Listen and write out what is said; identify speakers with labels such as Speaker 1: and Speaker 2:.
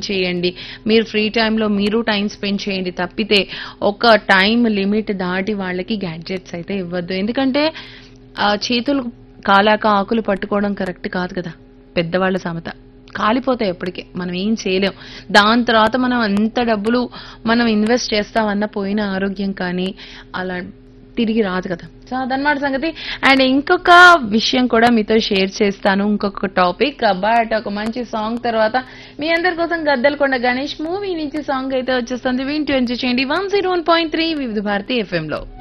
Speaker 1: చేయండి మీరు ఫ్రీ టైంలో మీరు టైం స్పెండ్ చేయండి తప్పితే ఒక టైం లిమిట్ దాటి వాళ్ళకి గ్యాడ్జెట్స్ అయితే ఇవ్వద్దు ఎందుకంటే ఆ చేతులు కాలాక ఆకులు పట్టుకోవడం కరెక్ట్ కాదు కదా పెద్దవాళ్ళ సమత కాలిపోతాయి ఎప్పటికే మనం ఏం చేయలేం దాని తర్వాత మనం అంత డబ్బులు మనం ఇన్వెస్ట్ చేస్తామన్న పోయిన ఆరోగ్యం కానీ అలా తిరిగి రాదు కదా సో అదనమాట సంగతి అండ్ ఇంకొక విషయం కూడా మీతో షేర్ చేస్తాను ఇంకొక టాపిక్ బట్ ఒక మంచి సాంగ్ తర్వాత మీ అందరి కోసం గద్దలకొండ గణేష్ మూవీ నుంచి సాంగ్ అయితే వచ్చేస్తుంది వింటూ ఎంజాయ్ చేయండి one zero one point three Vividh Bharati FM లో